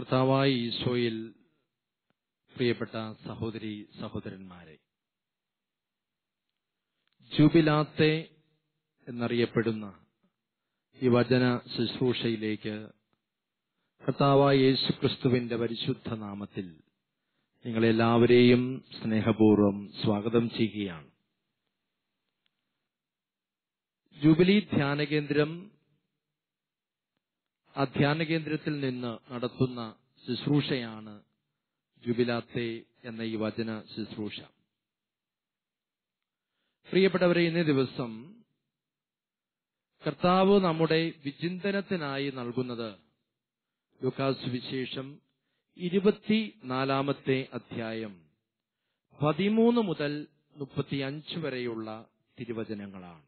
കർത്താവായ ഈശോയിൽ പ്രിയപ്പെട്ട സഹോദരി സഹോദരന്മാരെ ജൂബിലാത്തെ എന്നറിയപ്പെടുന്ന ഈ വചന ശുശ്രൂഷയിലേക്ക് കർത്താവായ യേശു ക്രിസ്തുവിന്റെ പരിശുദ്ധ നാമത്തിൽ നിങ്ങളെല്ലാവരെയും സ്നേഹപൂർവ്വം സ്വാഗതം ചെയ്യുകയാണ് ജൂബിലി ധ്യാന കേന്ദ്രം ആ ധ്യാന കേന്ദ്രത്തിൽ നിന്ന് നടത്തുന്ന ശുശ്രൂഷയാണ് ജുബിലാത്തെ എന്ന ഈ വചന ശുശ്രൂഷ പ്രിയപ്പെട്ടവരെ ഇന്നേ ദിവസം കർത്താവ് നമ്മുടെ വിചിന്തനത്തിനായി നൽകുന്നത് ലുക്കാസ് വിശേഷം ഇരുപത്തിനാലാമത്തെ അധ്യായം പതിമൂന്ന് മുതൽ മുപ്പത്തിയഞ്ച് വരെയുള്ള തിരുവചനങ്ങളാണ്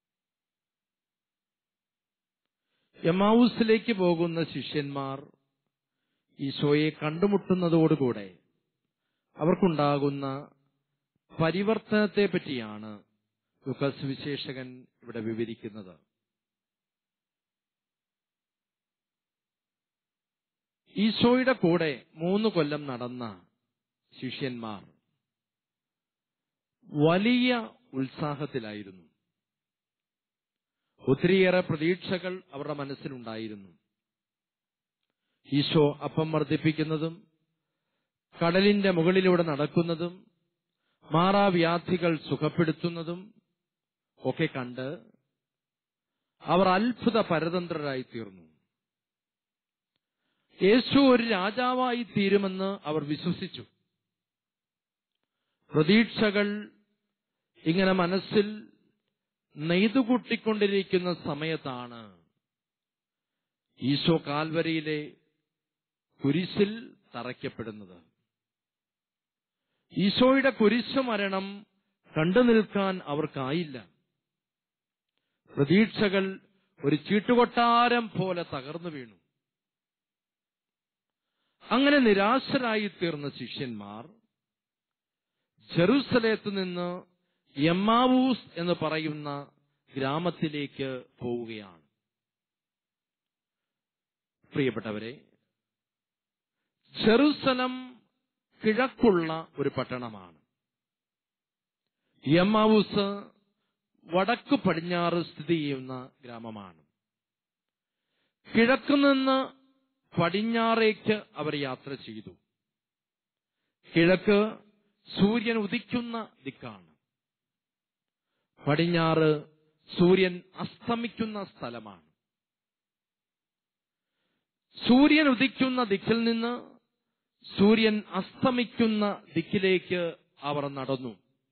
എമാവൂസിലേക്ക് പോകുന്ന ശിഷ്യന്മാർ ഈശോയെ കണ്ടുമുട്ടുന്നതോടുകൂടെ അവർക്കുണ്ടാകുന്ന പരിവർത്തനത്തെ പറ്റിയാണ് ലുക്കസ് വിശേഷകൻ ഇവിടെ വിവരിക്കുന്നത് ഈശോയുടെ കൂടെ മൂന്ന് കൊല്ലം നടന്ന ശിഷ്യന്മാർ വലിയ ഉത്സാഹത്തിലായിരുന്നു ഒത്തിരിയേറെ പ്രതീക്ഷകൾ അവരുടെ മനസ്സിലുണ്ടായിരുന്നു ഈശോ അപ്പം വർദ്ധിപ്പിക്കുന്നതും കടലിന്റെ മുകളിലൂടെ നടക്കുന്നതും മാറാവ്യാധികൾ സുഖപ്പെടുത്തുന്നതും ഒക്കെ കണ്ട് അവർ അത്ഭുത പരതന്ത്രരായി തീർന്നു യേശു ഒരു രാജാവായി തീരുമെന്ന് അവർ വിശ്വസിച്ചു പ്രതീക്ഷകൾ ഇങ്ങനെ മനസ്സിൽ നെയ്തുകൂട്ടിക്കൊണ്ടിരിക്കുന്ന സമയത്താണ് ഈശോ കാൽവരിയിലെ കുരിശിൽ തറയ്ക്കപ്പെടുന്നത് ഈശോയുടെ കുരിശു മരണം കണ്ടു നിൽക്കാൻ അവർക്കായില്ല പ്രതീക്ഷകൾ ഒരു ചീട്ടുകൊട്ടാരം പോലെ തകർന്നു വീണു അങ്ങനെ നിരാശരായി തീർന്ന ശിഷ്യന്മാർ ജെറുസലേത്ത് നിന്ന് എമ്മാവൂസ് എന്ന് പറയുന്ന ഗ്രാമത്തിലേക്ക് പോവുകയാണ് പ്രിയപ്പെട്ടവരെ ജെറുസലം കിഴക്കുള്ള ഒരു പട്ടണമാണ് എമ്മാവൂസ് വടക്ക് പടിഞ്ഞാറ് സ്ഥിതി ചെയ്യുന്ന ഗ്രാമമാണ് കിഴക്ക് നിന്ന് പടിഞ്ഞാറേക്ക് അവർ യാത്ര ചെയ്തു കിഴക്ക് സൂര്യൻ ഉദിക്കുന്ന ദിക്കാണ് പടിഞ്ഞാറ് സൂര്യൻ അസ്തമിക്കുന്ന സ്ഥലമാണ് സൂര്യൻ ഉദിക്കുന്ന ദിക്കിൽ നിന്ന് സൂര്യൻ അസ്തമിക്കുന്ന ദിക്കിലേക്ക് അവർ നടന്നു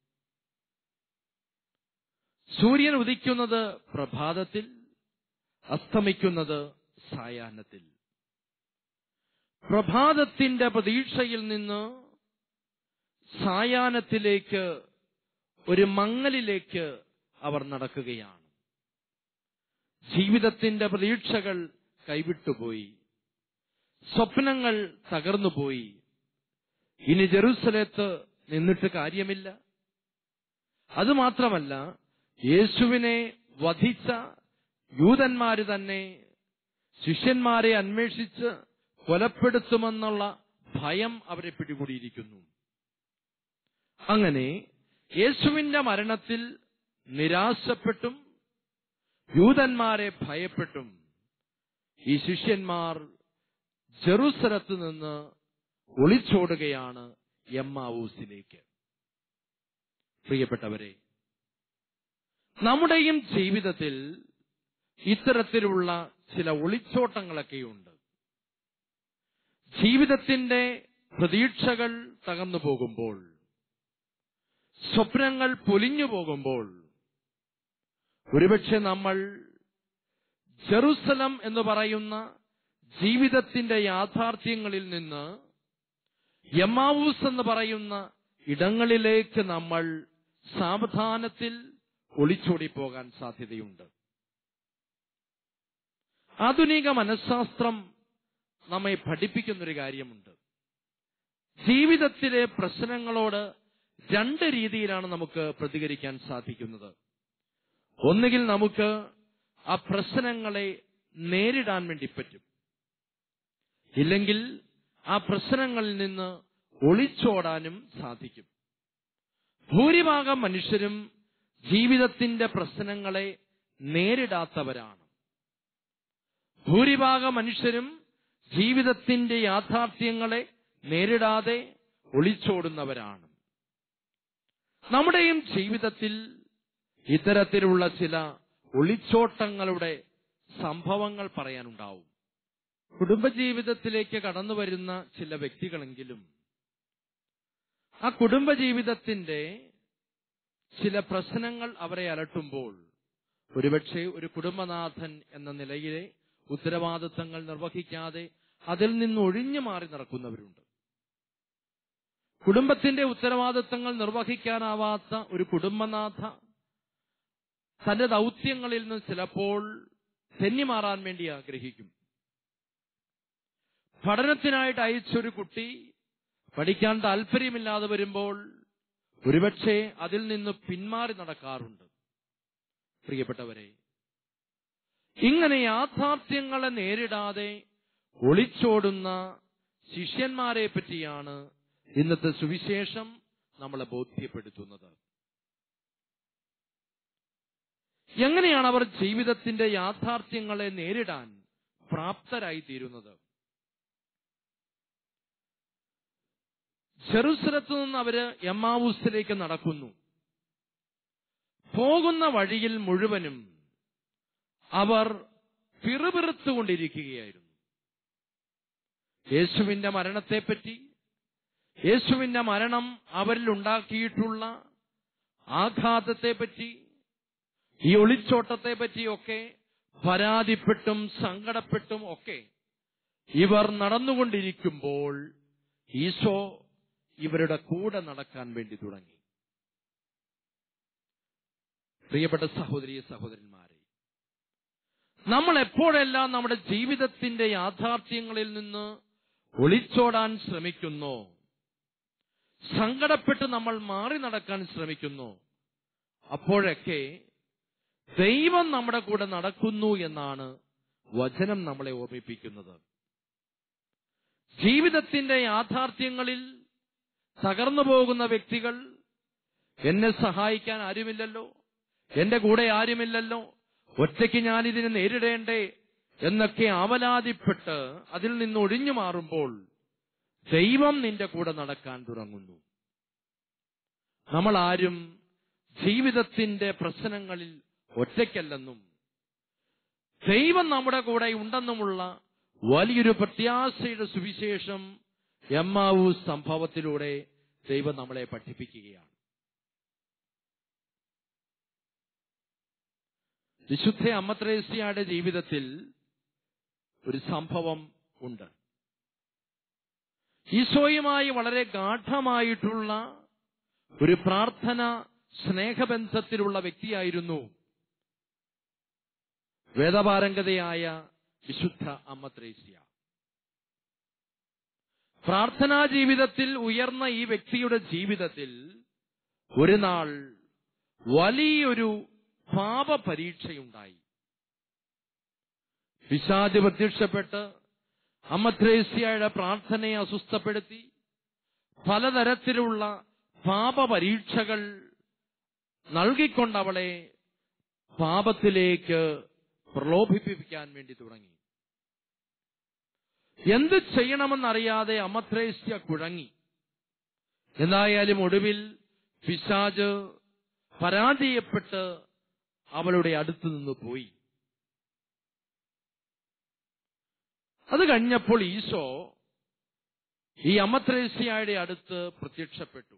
സൂര്യൻ ഉദിക്കുന്നത് പ്രഭാതത്തിൽ അസ്തമിക്കുന്നത് സായാഹ്നത്തിൽ പ്രഭാതത്തിന്റെ പ്രതീക്ഷയിൽ നിന്ന് സായാഹ്നത്തിലേക്ക് ഒരു മങ്ങലിലേക്ക് അവർ നടക്കുകയാണ് ജീവിതത്തിന്റെ പ്രതീക്ഷകൾ കൈവിട്ടുപോയി സ്വപ്നങ്ങൾ തകർന്നുപോയി ഇനി ജെറുസലേത്ത് നിന്നിട്ട് കാര്യമില്ല അതുമാത്രമല്ല യേശുവിനെ വധിച്ച യൂതന്മാര് തന്നെ ശിഷ്യന്മാരെ അന്വേഷിച്ച് കൊലപ്പെടുത്തുമെന്നുള്ള ഭയം അവരെ പിടികൂടിയിരിക്കുന്നു അങ്ങനെ യേശുവിന്റെ മരണത്തിൽ നിരാശപ്പെട്ടും യൂതന്മാരെ ഭയപ്പെട്ടും ഈ ശിഷ്യന്മാർ ജെറുസലത്ത് നിന്ന് ഒളിച്ചോടുകയാണ് എമ്മാവൂസിലേക്ക് പ്രിയപ്പെട്ടവരെ നമ്മുടെയും ജീവിതത്തിൽ ഇത്തരത്തിലുള്ള ചില ഒളിച്ചോട്ടങ്ങളൊക്കെയുണ്ട് ജീവിതത്തിന്റെ പ്രതീക്ഷകൾ തകർന്നു പോകുമ്പോൾ സ്വപ്നങ്ങൾ പൊലിഞ്ഞു പോകുമ്പോൾ ഒരുപക്ഷെ നമ്മൾ ജെറുസലം എന്ന് പറയുന്ന ജീവിതത്തിന്റെ യാഥാർത്ഥ്യങ്ങളിൽ നിന്ന് യമാവൂസ് എന്ന് പറയുന്ന ഇടങ്ങളിലേക്ക് നമ്മൾ സാവധാനത്തിൽ ഒളിച്ചോടിപ്പോകാൻ സാധ്യതയുണ്ട് ആധുനിക മനഃശാസ്ത്രം നമ്മെ പഠിപ്പിക്കുന്നൊരു കാര്യമുണ്ട് ജീവിതത്തിലെ പ്രശ്നങ്ങളോട് രണ്ട് രീതിയിലാണ് നമുക്ക് പ്രതികരിക്കാൻ സാധിക്കുന്നത് ഒന്നുകിൽ നമുക്ക് ആ പ്രശ്നങ്ങളെ നേരിടാൻ വേണ്ടി പറ്റും ഇല്ലെങ്കിൽ ആ പ്രശ്നങ്ങളിൽ നിന്ന് ഒളിച്ചോടാനും സാധിക്കും ഭൂരിഭാഗം മനുഷ്യരും ജീവിതത്തിന്റെ പ്രശ്നങ്ങളെ നേരിടാത്തവരാണ് ഭൂരിഭാഗം മനുഷ്യരും ജീവിതത്തിന്റെ യാഥാർത്ഥ്യങ്ങളെ നേരിടാതെ ഒളിച്ചോടുന്നവരാണ് നമ്മുടെയും ജീവിതത്തിൽ ഇത്തരത്തിലുള്ള ചില ഒളിച്ചോട്ടങ്ങളുടെ സംഭവങ്ങൾ പറയാനുണ്ടാവും കുടുംബജീവിതത്തിലേക്ക് കടന്നു വരുന്ന ചില വ്യക്തികളെങ്കിലും ആ കുടുംബജീവിതത്തിന്റെ ചില പ്രശ്നങ്ങൾ അവരെ അലട്ടുമ്പോൾ ഒരുപക്ഷെ ഒരു കുടുംബനാഥൻ എന്ന നിലയിലെ ഉത്തരവാദിത്തങ്ങൾ നിർവഹിക്കാതെ അതിൽ നിന്ന് ഒഴിഞ്ഞു മാറി നടക്കുന്നവരുണ്ട് കുടുംബത്തിന്റെ ഉത്തരവാദിത്തങ്ങൾ നിർവഹിക്കാനാവാത്ത ഒരു കുടുംബനാഥ തന്റെ ദൗത്യങ്ങളിൽ നിന്ന് ചിലപ്പോൾ തെന്നിമാറാൻ വേണ്ടി ആഗ്രഹിക്കും പഠനത്തിനായിട്ട് അയച്ചൊരു കുട്ടി പഠിക്കാൻ താല്പര്യമില്ലാതെ വരുമ്പോൾ ഒരുപക്ഷെ അതിൽ നിന്ന് പിന്മാറി നടക്കാറുണ്ട് പ്രിയപ്പെട്ടവരെ ഇങ്ങനെ യാഥാർത്ഥ്യങ്ങളെ നേരിടാതെ ഒളിച്ചോടുന്ന ശിഷ്യന്മാരെ പറ്റിയാണ് ഇന്നത്തെ സുവിശേഷം നമ്മളെ ബോധ്യപ്പെടുത്തുന്നത് എങ്ങനെയാണ് അവർ ജീവിതത്തിന്റെ യാഥാർത്ഥ്യങ്ങളെ നേരിടാൻ പ്രാപ്തരായി തീരുന്നത് ജെറുസലത്ത് നിന്ന് അവര് എമ്മാവൂസിലേക്ക് നടക്കുന്നു പോകുന്ന വഴിയിൽ മുഴുവനും അവർ പിറുപിറുത്തുകൊണ്ടിരിക്കുകയായിരുന്നു യേശുവിന്റെ മരണത്തെപ്പറ്റി യേശുവിന്റെ മരണം അവരിൽ ഉണ്ടാക്കിയിട്ടുള്ള ആഘാതത്തെപ്പറ്റി ഈ ഒളിച്ചോട്ടത്തെ പറ്റിയൊക്കെ പരാതിപ്പെട്ടും സങ്കടപ്പെട്ടും ഒക്കെ ഇവർ നടന്നുകൊണ്ടിരിക്കുമ്പോൾ ഈശോ ഇവരുടെ കൂടെ നടക്കാൻ വേണ്ടി തുടങ്ങി പ്രിയപ്പെട്ട സഹോദരി സഹോദരന്മാരെ നമ്മൾ എപ്പോഴെല്ലാം നമ്മുടെ ജീവിതത്തിന്റെ യാഥാർത്ഥ്യങ്ങളിൽ നിന്ന് ഒളിച്ചോടാൻ ശ്രമിക്കുന്നോ സങ്കടപ്പെട്ട് നമ്മൾ മാറി നടക്കാൻ ശ്രമിക്കുന്നു അപ്പോഴൊക്കെ ദൈവം നമ്മുടെ കൂടെ നടക്കുന്നു എന്നാണ് വചനം നമ്മളെ ഓർമ്മിപ്പിക്കുന്നത് ജീവിതത്തിന്റെ യാഥാർത്ഥ്യങ്ങളിൽ തകർന്നു പോകുന്ന വ്യക്തികൾ എന്നെ സഹായിക്കാൻ ആരുമില്ലല്ലോ എന്റെ കൂടെ ആരുമില്ലല്ലോ ഒറ്റയ്ക്ക് ഞാൻ ഇതിനെ നേരിടേണ്ടേ എന്നൊക്കെ ആവലാതിപ്പെട്ട് അതിൽ നിന്ന് ഒഴിഞ്ഞു മാറുമ്പോൾ ദൈവം നിന്റെ കൂടെ നടക്കാൻ തുടങ്ങുന്നു നമ്മൾ ആരും ജീവിതത്തിന്റെ പ്രശ്നങ്ങളിൽ ഒറ്റയ്ക്കല്ലെന്നും ദൈവം നമ്മുടെ കൂടെ ഉണ്ടെന്നുമുള്ള വലിയൊരു പ്രത്യാശയുടെ സുവിശേഷം എമ്മാവൂ സംഭവത്തിലൂടെ ദൈവം നമ്മളെ പഠിപ്പിക്കുകയാണ് വിശുദ്ധ അമ്മത്രേസ്യയുടെ ജീവിതത്തിൽ ഒരു സംഭവം ഉണ്ട് ഈശോയുമായി വളരെ ഗാഠമായിട്ടുള്ള ഒരു പ്രാർത്ഥന സ്നേഹബന്ധത്തിലുള്ള വ്യക്തിയായിരുന്നു വേദപാരംഗതയായ വിശുദ്ധ അമ്മ ത്രേസ്യ പ്രാർത്ഥനാ ജീവിതത്തിൽ ഉയർന്ന ഈ വ്യക്തിയുടെ ജീവിതത്തിൽ ഒരു നാൾ വലിയൊരു പാപപരീക്ഷയുണ്ടായി പിശാജ് പ്രത്യക്ഷപ്പെട്ട് അമ്മ ത്രേസ്യയുടെ പ്രാർത്ഥനയെ അസ്വസ്ഥപ്പെടുത്തി പലതരത്തിലുള്ള പാപപരീക്ഷകൾ നൽകിക്കൊണ്ട് അവളെ പാപത്തിലേക്ക് പ്രലോഭിപ്പിക്കാൻ വേണ്ടി തുടങ്ങി എന്ത് ചെയ്യണമെന്നറിയാതെ അമത്രേസ്യ കുഴങ്ങി എന്തായാലും ഒടുവിൽ പിശാജ് പരാജയപ്പെട്ട് അവളുടെ അടുത്തു നിന്ന് പോയി അത് കഴിഞ്ഞപ്പോൾ ഈശോ ഈ അമത്രേസ്യയുടെ അടുത്ത് പ്രത്യക്ഷപ്പെട്ടു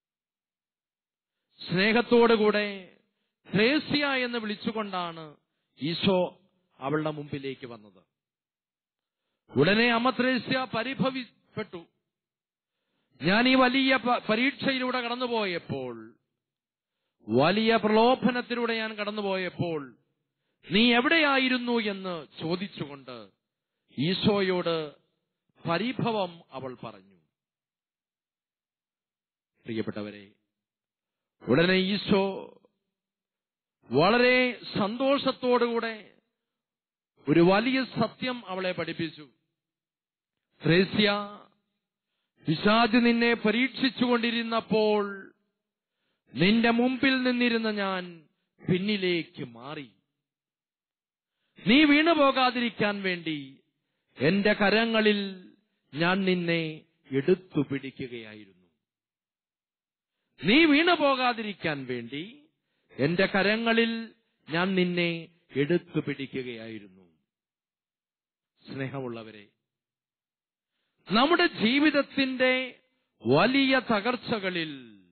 സ്നേഹത്തോടുകൂടെ ത്രേസ്യ എന്ന് വിളിച്ചുകൊണ്ടാണ് ഈശോ അവളുടെ മുമ്പിലേക്ക് വന്നത് ഉടനെ അമത്രേസ്യ പരിഭവിപ്പെട്ടു ഞാൻ ഈ വലിയ പ- പരീക്ഷയിലൂടെ കടന്നുപോയപ്പോൾ വലിയ പ്രലോഭനത്തിലൂടെ ഞാൻ കടന്നുപോയപ്പോൾ നീ എവിടെയായിരുന്നു എന്ന് ചോദിച്ചുകൊണ്ട് ഈശോയോട് പരിഭവം അവൾ പറഞ്ഞു പ്രിയപ്പെട്ടവരെ ഉടനെ ഈശോ വളരെ സന്തോഷത്തോടുകൂടെ ഒരു വലിയ സത്യം അവളെ പഠിപ്പിച്ചു ത്രേസ്യ പിശാജ് നിന്നെ പരീക്ഷിച്ചുകൊണ്ടിരുന്നപ്പോൾ നിന്റെ മുമ്പിൽ നിന്നിരുന്ന ഞാൻ പിന്നിലേക്ക് മാറി നീ വീണുപോകാതിരിക്കാൻ വേണ്ടി എന്റെ കരങ്ങളിൽ ഞാൻ നിന്നെ എടുത്തു പിടിക്കുകയായിരുന്നു നീ വീണുപോകാതിരിക്കാൻ വേണ്ടി എന്റെ കരങ്ങളിൽ ഞാൻ നിന്നെ എടുത്തു പിടിക്കുകയായിരുന്നു സ്നേഹമുള്ളവരെ നമ്മുടെ ജീവിതത്തിന്റെ വലിയ തകർച്ചകളിൽ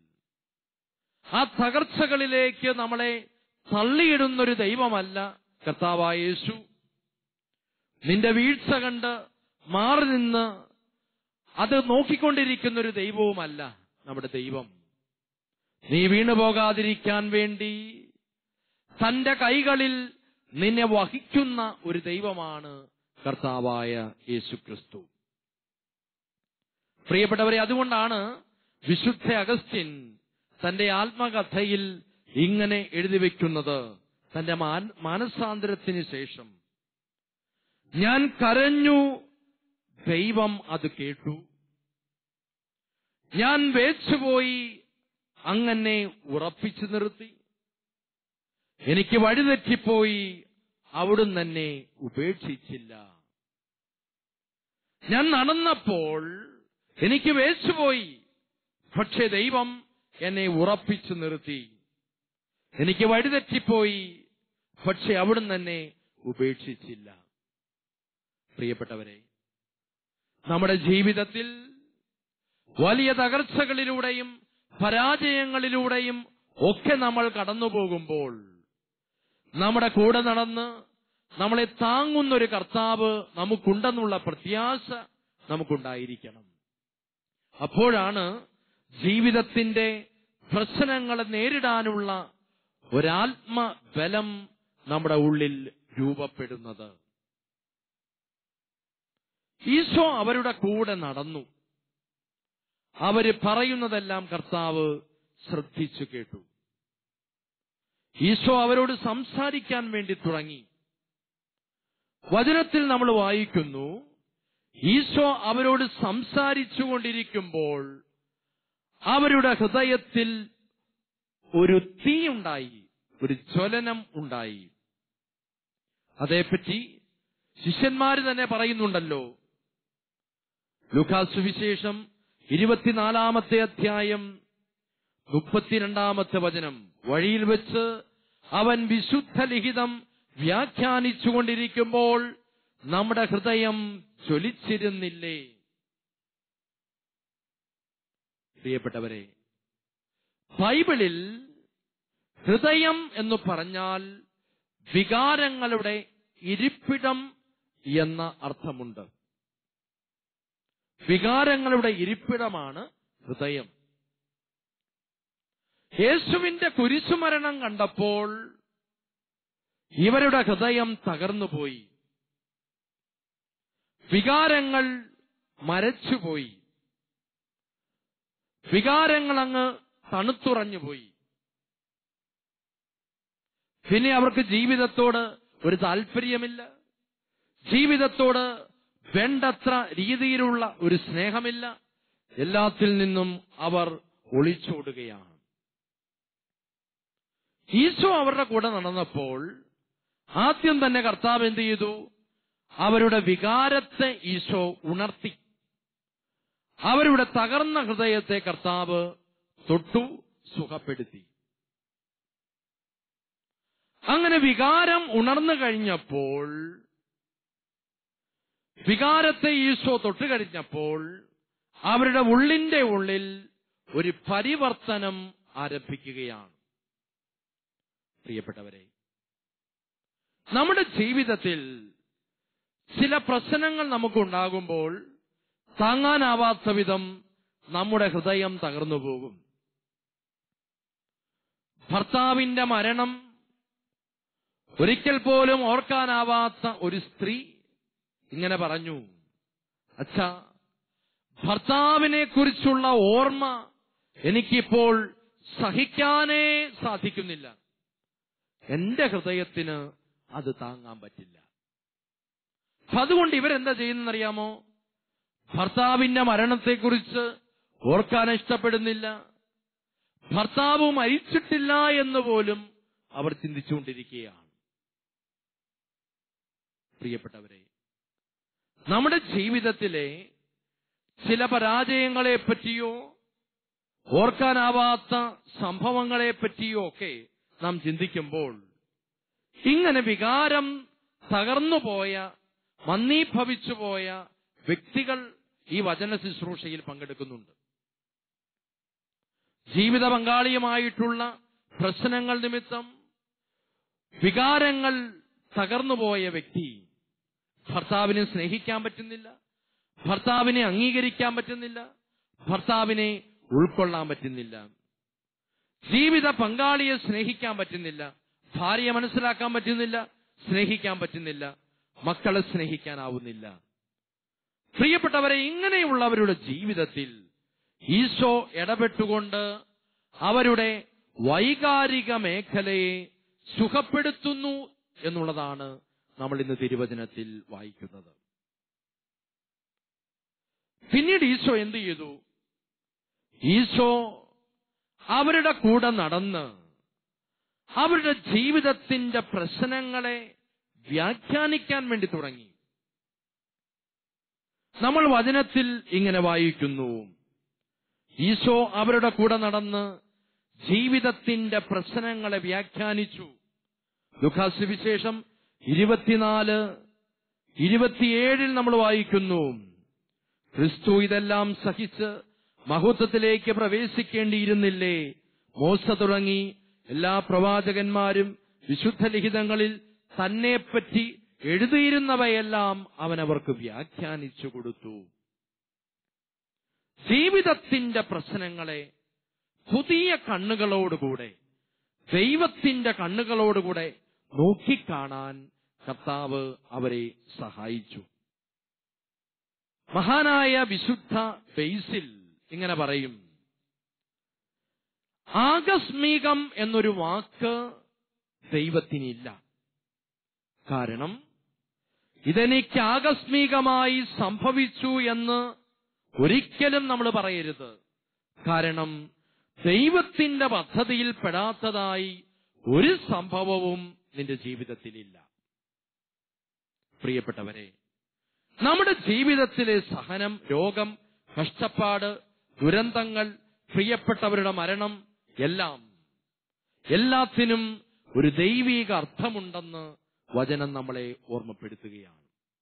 ആ തകർച്ചകളിലേക്ക് നമ്മളെ തള്ളിയിടുന്നൊരു ദൈവമല്ല കർത്താവായ യേശു നിന്റെ വീഴ്ച കണ്ട് മാറി നിന്ന് അത് നോക്കിക്കൊണ്ടിരിക്കുന്ന ഒരു ദൈവവുമല്ല നമ്മുടെ ദൈവം നീ വീണുപോകാതിരിക്കാൻ വേണ്ടി തന്റെ കൈകളിൽ നിന്നെ വഹിക്കുന്ന ഒരു ദൈവമാണ് കർത്താവായ യേശു ക്രിസ്തു പ്രിയപ്പെട്ടവരെ അതുകൊണ്ടാണ് വിശുദ്ധ അഗസ്റ്റിൻ തന്റെ ആത്മകഥയിൽ ഇങ്ങനെ എഴുതി വെക്കുന്നത് തന്റെ മാൻ- മാനസാന്തരത്തിന് ശേഷം ഞാൻ കരഞ്ഞു ദൈവം അത് കേട്ടു ഞാൻ വേച്ചുപോയി അങ്ങനെ ഉറപ്പിച്ചു നിർത്തി എനിക്ക് വഴിതെറ്റിപ്പോയി അവിടുന്ന് എന്നെ ഉപേക്ഷിച്ചില്ല ഞാൻ നടന്നപ്പോൾ എനിക്ക് വേച്ചുപോയി പക്ഷെ ദൈവം എന്നെ ഉറപ്പിച്ചു നിർത്തി എനിക്ക് വഴിതെറ്റിപ്പോയി പക്ഷെ അവിടുന്ന് എന്നെ ഉപേക്ഷിച്ചില്ല പ്രിയപ്പെട്ടവരെ നമ്മുടെ ജീവിതത്തിൽ വലിയ തകർച്ചകളിലൂടെയും പരാജയങ്ങളിലൂടെയും ഒക്കെ നമ്മൾ കടന്നു പോകുമ്പോൾ നമ്മുടെ കൂടെ നടന്ന് നമ്മളെ താങ്ങുന്ന ഒരു കർത്താവ് നമുക്കുണ്ടെന്നുള്ള പ്രത്യാശ നമുക്കുണ്ടായിരിക്കണം അപ്പോഴാണ് ജീവിതത്തിന്റെ പ്രശ്നങ്ങളെ നേരിടാനുള്ള ഒരാത്മബലം നമ്മുടെ ഉള്ളിൽ രൂപപ്പെടുന്നത് ഈശോ അവരുടെ കൂടെ നടന്നു അവര് പറയുന്നതെല്ലാം കർത്താവ് ശ്രദ്ധിച്ചു കേട്ടു ഈശോ അവരോട് സംസാരിക്കാൻ വേണ്ടി തുടങ്ങി വചനത്തിൽ നമ്മൾ വായിക്കുന്നു ഈശോ അവരോട് സംസാരിച്ചു കൊണ്ടിരിക്കുമ്പോൾ അവരുടെ ഹൃദയത്തിൽ ഒരു തീ ഉണ്ടായി ഒരു ജ്വലനം ഉണ്ടായി അതേപ്പറ്റി ശിഷ്യന്മാര് തന്നെ പറയുന്നുണ്ടല്ലോ ലുഖാസ് സുവിശേഷം ഇരുപത്തിനാലാമത്തെ അധ്യായം മുപ്പത്തിരണ്ടാമത്തെ വചനം വഴിയിൽ വെച്ച് അവൻ വിശുദ്ധ ലിഖിതം വ്യാഖ്യാനിച്ചുകൊണ്ടിരിക്കുമ്പോൾ നമ്മുടെ ഹൃദയം ജ്വലിച്ചിരുന്നില്ലേ പ്രിയപ്പെട്ടവരെ ബൈബിളിൽ ഹൃദയം എന്ന് പറഞ്ഞാൽ വികാരങ്ങളുടെ ഇരിപ്പിടം എന്ന അർത്ഥമുണ്ട് വികാരങ്ങളുടെ ഇരിപ്പിടമാണ് ഹൃദയം യേശുവിന്റെ കുരിശുമരണം കണ്ടപ്പോൾ ഇവരുടെ ഹൃദയം തകർന്നുപോയി വികാരങ്ങൾ മരച്ചുപോയി വികാരങ്ങൾ അങ്ങ് തണുത്തുറഞ്ഞുപോയി പിന്നെ അവർക്ക് ജീവിതത്തോട് ഒരു താല്പര്യമില്ല ജീവിതത്തോട് വേണ്ടത്ര രീതിയിലുള്ള ഒരു സ്നേഹമില്ല എല്ലാത്തിൽ നിന്നും അവർ ഒളിച്ചോടുകയാണ് ഈശോ അവരുടെ കൂടെ നടന്നപ്പോൾ ആദ്യം തന്നെ കർത്താവ് എന്ത് ചെയ്തു അവരുടെ വികാരത്തെ ഈശോ ഉണർത്തി അവരുടെ തകർന്ന ഹൃദയത്തെ കർത്താവ് തൊട്ടു സുഖപ്പെടുത്തി അങ്ങനെ വികാരം ഉണർന്നു കഴിഞ്ഞപ്പോൾ വികാരത്തെ ഈശോ തൊട്ട് കഴിഞ്ഞപ്പോൾ അവരുടെ ഉള്ളിന്റെ ഉള്ളിൽ ഒരു പരിവർത്തനം ആരംഭിക്കുകയാണ് പ്രിയപ്പെട്ടവരെ നമ്മുടെ ജീവിതത്തിൽ ചില പ്രശ്നങ്ങൾ നമുക്കുണ്ടാകുമ്പോൾ താങ്ങാനാവാത്ത വിധം നമ്മുടെ ഹൃദയം തകർന്നു പോകും ഭർത്താവിന്റെ മരണം ഒരിക്കൽ പോലും ഓർക്കാനാവാത്ത ഒരു സ്ത്രീ ഇങ്ങനെ പറഞ്ഞു അച്ഛാ ഭർത്താവിനെ കുറിച്ചുള്ള ഓർമ്മ എനിക്കിപ്പോൾ സഹിക്കാനേ സാധിക്കുന്നില്ല എന്റെ ഹൃദയത്തിന് അത് താങ്ങാൻ പറ്റില്ല അപ്പൊ അതുകൊണ്ട് ഇവരെന്താ ചെയ്യുന്നറിയാമോ ഭർത്താവിന്റെ മരണത്തെക്കുറിച്ച് ഓർക്കാൻ ഇഷ്ടപ്പെടുന്നില്ല ഭർത്താവ് മരിച്ചിട്ടില്ല എന്ന് പോലും അവർ ചിന്തിച്ചുകൊണ്ടിരിക്കുകയാണ് പ്രിയപ്പെട്ടവരെ നമ്മുടെ ജീവിതത്തിലെ ചില പരാജയങ്ങളെ പറ്റിയോ ഓർക്കാനാവാത്ത സംഭവങ്ങളെ പറ്റിയോ ഒക്കെ നാം ചിന്തിക്കുമ്പോൾ ഇങ്ങനെ വികാരം തകർന്നുപോയ മന്ദീഭവിച്ചുപോയ വ്യക്തികൾ ഈ വചന ശുശ്രൂഷയിൽ പങ്കെടുക്കുന്നുണ്ട് ജീവിത പങ്കാളിയുമായിട്ടുള്ള പ്രശ്നങ്ങൾ നിമിത്തം വികാരങ്ങൾ തകർന്നുപോയ വ്യക്തി ഭർത്താവിനെ സ്നേഹിക്കാൻ പറ്റുന്നില്ല ഭർത്താവിനെ അംഗീകരിക്കാൻ പറ്റുന്നില്ല ഭർത്താവിനെ ഉൾക്കൊള്ളാൻ പറ്റുന്നില്ല ജീവിത പങ്കാളിയെ സ്നേഹിക്കാൻ പറ്റുന്നില്ല ഭാര്യയെ മനസ്സിലാക്കാൻ പറ്റുന്നില്ല സ്നേഹിക്കാൻ പറ്റുന്നില്ല മക്കളെ സ്നേഹിക്കാനാവുന്നില്ല പ്രിയപ്പെട്ടവരെ ഇങ്ങനെയുള്ളവരുടെ ജീവിതത്തിൽ ഈശോ ഇടപെട്ടുകൊണ്ട് അവരുടെ വൈകാരിക മേഖലയെ സുഖപ്പെടുത്തുന്നു എന്നുള്ളതാണ് നമ്മൾ ഇന്ന് തിരുവചനത്തിൽ വായിക്കുന്നത് പിന്നീട് ഈശോ എന്ത് ചെയ്തു ഈശോ അവരുടെ കൂടെ നടന്ന് അവരുടെ ജീവിതത്തിന്റെ പ്രശ്നങ്ങളെ വ്യാഖ്യാനിക്കാൻ വേണ്ടി തുടങ്ങി നമ്മൾ വചനത്തിൽ ഇങ്ങനെ വായിക്കുന്നു ഈശോ അവരുടെ കൂടെ നടന്ന് ജീവിതത്തിന്റെ പ്രശ്നങ്ങളെ വ്യാഖ്യാനിച്ചു ദുഃഖാസ് വിശേഷം ഇരുപത്തിനാല് ഇരുപത്തിയേഴിൽ നമ്മൾ വായിക്കുന്നു ക്രിസ്തു ഇതെല്ലാം സഹിച്ച് മഹത്വത്തിലേക്ക് പ്രവേശിക്കേണ്ടിയിരുന്നില്ലേ മോശ തുടങ്ങി എല്ലാ പ്രവാചകന്മാരും വിശുദ്ധ ലിഖിതങ്ങളിൽ തന്നെപ്പറ്റി എഴുതിയിരുന്നവയെല്ലാം അവൻ അവർക്ക് വ്യാഖ്യാനിച്ചു കൊടുത്തു ജീവിതത്തിന്റെ പ്രശ്നങ്ങളെ പുതിയ കണ്ണുകളോടുകൂടെ ദൈവത്തിന്റെ കണ്ണുകളോടുകൂടെ നോക്കിക്കാണാൻ കർത്താവ് അവരെ സഹായിച്ചു മഹാനായ വിശുദ്ധ ബെയ്സിൽ ഇങ്ങനെ പറയും ആകസ്മികം എന്നൊരു വാക്ക് ദൈവത്തിനില്ല കാരണം ഇതെനിക്ക് ആകസ്മികമായി സംഭവിച്ചു എന്ന് ഒരിക്കലും നമ്മൾ പറയരുത് കാരണം ദൈവത്തിന്റെ പദ്ധതിയിൽ പെടാത്തതായി ഒരു സംഭവവും നിന്റെ ജീവിതത്തിലില്ല പ്രിയപ്പെട്ടവരെ നമ്മുടെ ജീവിതത്തിലെ സഹനം രോഗം കഷ്ടപ്പാട് ദുരന്തങ്ങൾ പ്രിയപ്പെട്ടവരുടെ മരണം എല്ലാം എല്ലാത്തിനും ഒരു ദൈവീക അർത്ഥമുണ്ടെന്ന് വചനം നമ്മളെ ഓർമ്മപ്പെടുത്തുകയാണ്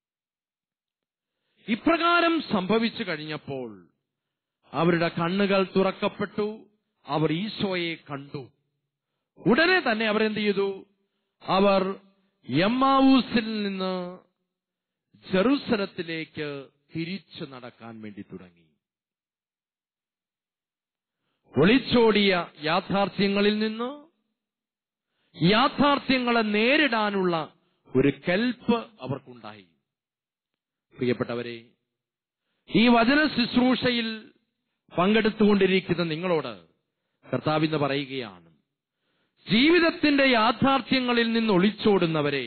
ഇപ്രകാരം സംഭവിച്ചു കഴിഞ്ഞപ്പോൾ അവരുടെ കണ്ണുകൾ തുറക്കപ്പെട്ടു അവർ ഈശോയെ കണ്ടു ഉടനെ തന്നെ അവർ എന്ത് ചെയ്തു അവർ എമ്മാവൂസിൽ നിന്ന് ജെറുസലത്തിലേക്ക് തിരിച്ചു നടക്കാൻ വേണ്ടി തുടങ്ങി ഒളിച്ചോടിയ യാഥാർത്ഥ്യങ്ങളിൽ നിന്ന് യാഥാർത്ഥ്യങ്ങളെ നേരിടാനുള്ള ഒരു കെൽപ്പ് അവർക്കുണ്ടായി പ്രിയപ്പെട്ടവരെ ഈ വചന ശുശ്രൂഷയിൽ പങ്കെടുത്തുകൊണ്ടിരിക്കുന്ന നിങ്ങളോട് കർത്താവിന്ന് പറയുകയാണ് ജീവിതത്തിന്റെ യാഥാർത്ഥ്യങ്ങളിൽ നിന്ന് ഒളിച്ചോടുന്നവരെ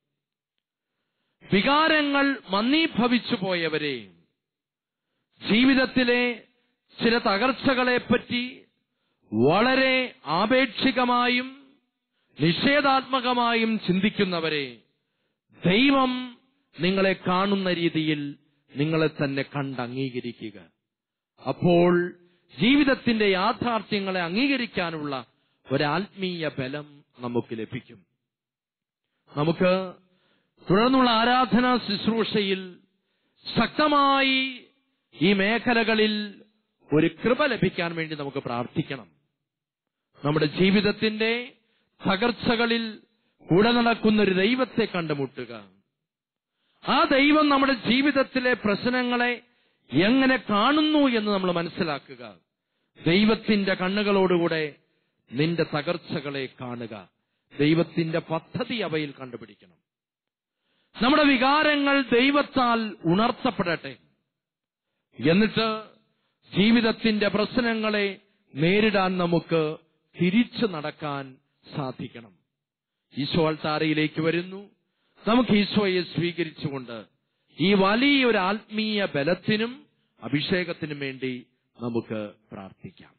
വികാരങ്ങൾ മന്ദീഭവിച്ചു പോയവരെ ജീവിതത്തിലെ ചില തകർച്ചകളെപ്പറ്റി വളരെ ആപേക്ഷികമായും നിഷേധാത്മകമായും ചിന്തിക്കുന്നവരെ ദൈവം നിങ്ങളെ കാണുന്ന രീതിയിൽ നിങ്ങളെ തന്നെ കണ്ട് അംഗീകരിക്കുക അപ്പോൾ ജീവിതത്തിന്റെ യാഥാർത്ഥ്യങ്ങളെ അംഗീകരിക്കാനുള്ള ഒരാത്മീയ ബലം നമുക്ക് ലഭിക്കും നമുക്ക് തുടർന്നുള്ള ആരാധനാ ശുശ്രൂഷയിൽ ശക്തമായി ഈ മേഖലകളിൽ ഒരു കൃപ ലഭിക്കാൻ വേണ്ടി നമുക്ക് പ്രാർത്ഥിക്കണം നമ്മുടെ ജീവിതത്തിന്റെ തകർച്ചകളിൽ കൂടെ നടക്കുന്ന ഒരു ദൈവത്തെ കണ്ടുമുട്ടുക ആ ദൈവം നമ്മുടെ ജീവിതത്തിലെ പ്രശ്നങ്ങളെ എങ്ങനെ കാണുന്നു എന്ന് നമ്മൾ മനസ്സിലാക്കുക ദൈവത്തിന്റെ കണ്ണുകളോടുകൂടെ നിന്റെ തകർച്ചകളെ കാണുക ദൈവത്തിന്റെ പദ്ധതി അവയിൽ കണ്ടുപിടിക്കണം നമ്മുടെ വികാരങ്ങൾ ദൈവത്താൽ ഉണർത്തപ്പെടട്ടെ എന്നിട്ട് ജീവിതത്തിന്റെ പ്രശ്നങ്ങളെ നേരിടാൻ നമുക്ക് തിരിച്ചു നടക്കാൻ സാധിക്കണം ഈശോ അൾത്താരയിലേക്ക് വരുന്നു നമുക്ക് ഈശോയെ സ്വീകരിച്ചുകൊണ്ട് ഈ വലിയൊരു ആത്മീയ ബലത്തിനും അഭിഷേകത്തിനും വേണ്ടി നമുക്ക് പ്രാർത്ഥിക്കാം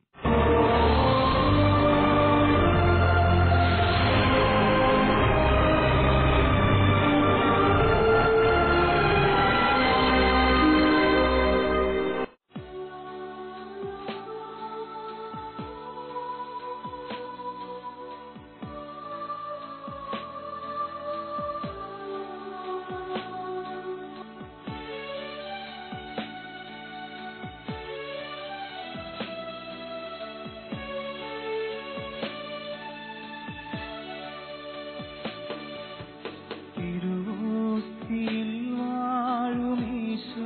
തിരുവോസ്തിയിൽ വാഴുമീശോ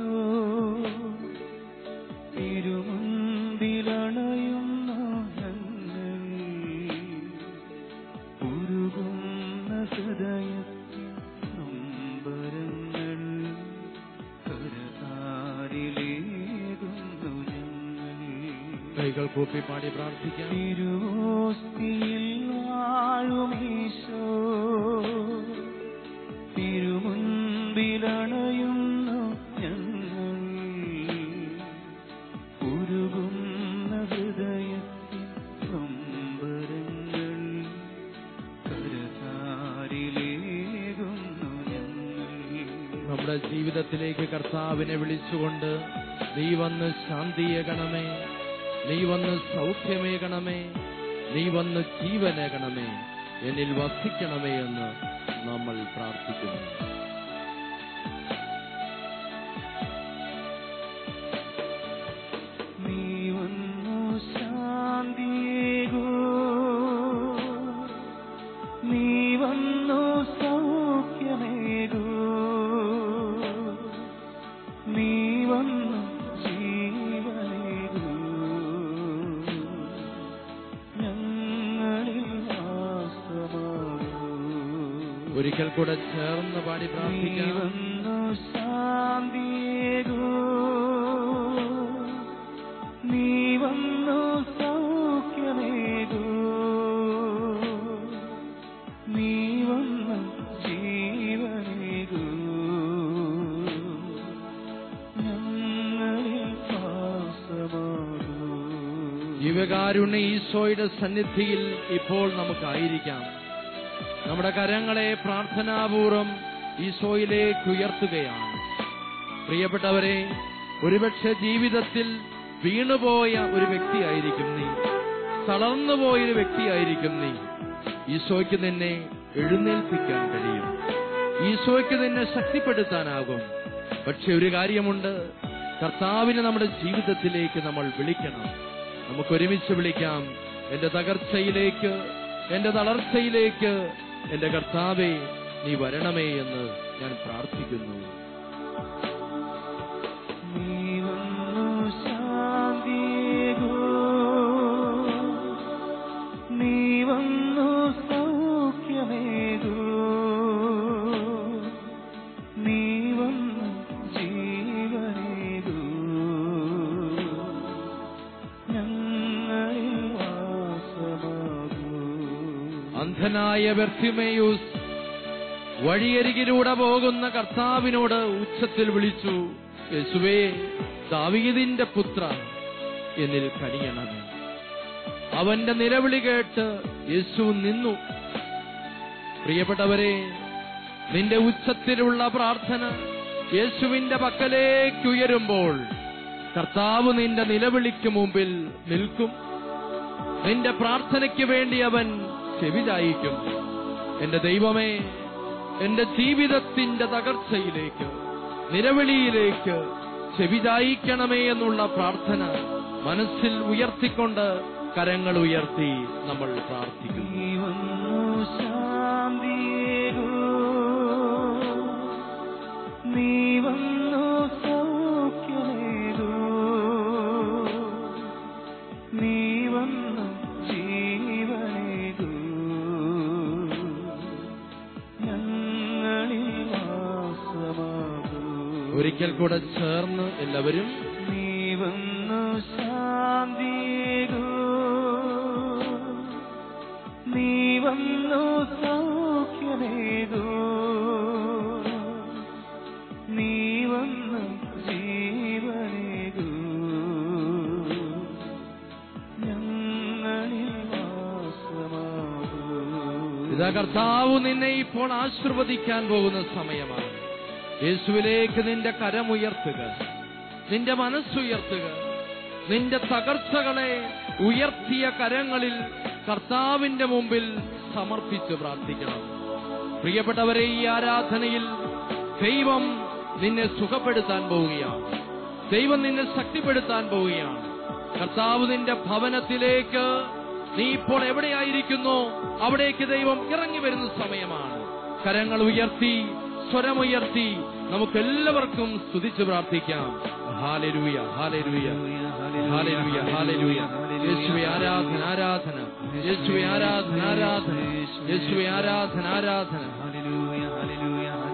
തിരുമുൻപിലണയുന്നു ഞങ്ങൾ ഉരുകുന്ന ഹൃദയത്തിൻ നൊമ്പരങ്ങൾ കരതാരിലേകുന്നു ഞങ്ങൾ കൈകൾ കൂപ്പി പാടി പ്രാർത്ഥിക്കാം തിരുവോസ്തിയിൽ വാഴുമീശോ തിരുമുൻപിലണയുന്നു ഞങ്ങൾ ഉരുകുന്ന ഹൃദയത്തിൻ നൊമ്പരങ്ങൾ കരതാരിലേകുന്നു ഞങ്ങൾ നമ്മുടെ ജീവിതത്തിലേക്ക് കർത്താവിനെ വിളിച്ചുകൊണ്ട് നീ വന്ന് ശാന്തിയേകണമേ നീ വന്ന് സൗഖ്യമേകണമേ നീ വന്ന് ജീവനേകണമേ എന്നിൽ വസിക്കണമേ എന്ന് നമ്മൾ പ്രാർത്ഥിക്കുന്നു നീ വന്നു ശാന്തിയേകൂ നീ വന്നു സൗഖ്യമേകൂ നീ വന്നു ജീവനേകൂ ഞങ്ങളിൽ വാസമാകൂ ഒരിക്കൽ കൂടെ ചേർന്ന് പാടി നീ പ്രാർത്ഥിക്കാം വന്നു ശാന്തിയേകൂ നീ വന്നു സൗഖ്യമേകൂ നീ വന്നു ജീവനേകൂ ഞങ്ങളിൽ വാസമാകൂ ജീവകാരുണ്യ ഈശോയുടെ സന്നിധിയിൽ ഇപ്പോൾ നമുക്കായിരിക്കാം നമ്മുടെ കരങ്ങളെ പ്രാർത്ഥനാപൂർവം ഈശോയിലേക്ക് ഉയർത്തുകയാണ് പ്രിയപ്പെട്ടവരെ ഒരുപക്ഷെ ജീവിതത്തിൽ വീണുപോയ ഒരു വ്യക്തിയായിരിക്കും നീ തളർന്നുപോയ ഒരു വ്യക്തിയായിരിക്കും നീ ഈശോയ്ക്ക് നിന്നെ എഴുന്നേൽപ്പിക്കാൻ കഴിയും ഈശോയ്ക്ക് നിന്നെ ശക്തിപ്പെടുത്താനാകും പക്ഷെ ഒരു കാര്യമുണ്ട് കർത്താവിനെ നമ്മുടെ ജീവിതത്തിലേക്ക് നമ്മൾ വിളിക്കണം നമുക്ക് ഒരുമിച്ച് വിളിക്കാം എന്റെ തകർച്ചയിലേക്ക് എന്റെ തളർച്ചയിലേക്ക് എന്റെ കർത്താവെ നീ വരണമേ എന്ന് ഞാൻ പ്രാർത്ഥിക്കുന്നു നീ വന്നു ശാന്തിയേകൂ നീ വന്നു സൗഖ്യമേകൂ നീ വന്നു ജീവനേകൂ ഞങ്ങളിൽ വാസമാകൂ അന്ധനായ ബെർത്തിമേയൂസ് വഴിയരികിലൂടെ പോകുന്ന കർത്താവിനോട് ഉച്ചത്തിൽ വിളിച്ചു യേശുവേ ദാവീദിന്റെ പുത്ര എന്നിൽ കനിയണമേ അവന്റെ നിലവിളി കേട്ട് യേശു നിന്നു പ്രിയപ്പെട്ടവരെ നിന്റെ ഉച്ചത്തിലുള്ള പ്രാർത്ഥന യേശുവിന്റെ പക്കലേക്ക് ഉയരുമ്പോൾ കർത്താവ് നിന്റെ നിലവിളിക്ക് മുമ്പിൽ നിൽക്കും നിന്റെ പ്രാർത്ഥനയ്ക്ക് വേണ്ടി അവൻ ചെവിചായിക്കും എന്റെ ദൈവമേ എന്റെ ജീവിതത്തിന്റെ തകർച്ചയിലേക്ക് നിലവിളിയിലേക്ക് ചെവിചായിക്കണമേ എന്നുള്ള പ്രാർത്ഥന മനസ്സിൽ ഉയർത്തിക്കൊണ്ട് കരങ്ങൾ ഉയർത്തി നമ്മൾ പ്രാർത്ഥിക്കുന്നു നീ വന്നു ശാന്തിയേകൂ നീ വന്നു സൗഖ്യമേകൂ നീ വന്നു ജീവനേകൂ ഞങ്ങളിൽ വാസമാകൂ ഒരിക്കൽ കൂടെ ചേർന്ന് എല്ലാവരും നീ വന്നു ശാന്തിയേകൂ നീ വന്നു സൗഖ്യമേകൂ നീ വന്നു ജീവനേകൂ ഇതാ കർത്താവ് നിന്നെ ഇപ്പോൾ ആശീർവദിക്കാൻ പോകുന്ന സമയമാണ് യേശുവിലേക്ക് നിന്റെ കരമുയർത്തുക നിന്റെ മനസ്സുയർത്തുക നിന്റെ തകർച്ചകളെ ഉയർത്തിയ കരങ്ങളിൽ കർത്താവിന്റെ മുമ്പിൽ സമർപ്പിച്ച് പ്രാർത്ഥിക്കണം പ്രിയപ്പെട്ടവരെ ഈ ആരാധനയിൽ ദൈവം നിന്നെ സുഖപ്പെടുത്താൻ പോവുകയാണ് ദൈവം നിന്നെ ശക്തിപ്പെടുത്താൻ പോവുകയാണ് കർത്താവ് നിന്റെ ഭവനത്തിലേക്ക് നീ ഇപ്പോൾ എവിടെയായിരിക്കുന്നു അവിടേക്ക് ദൈവം ഇറങ്ങി വരുന്ന സമയമാണ് കരങ്ങൾ ഉയർത്തി സ്വരമുയർത്തി നമുക്കെല്ലാവർക്കും സ്തുതിച്ച് പ്രാർത്ഥിക്കാം ഹാലരൂയ ഹാലരൂയ ഹാലരൂയ ഹാലരൂയ യേശുവെ ആരാധന ആരാധന യേശുവെ ആരാധന ആരാധന യേശുവെ ആരാധന ആരാധന ഹല്ലേലൂയ ഹല്ലേലൂയ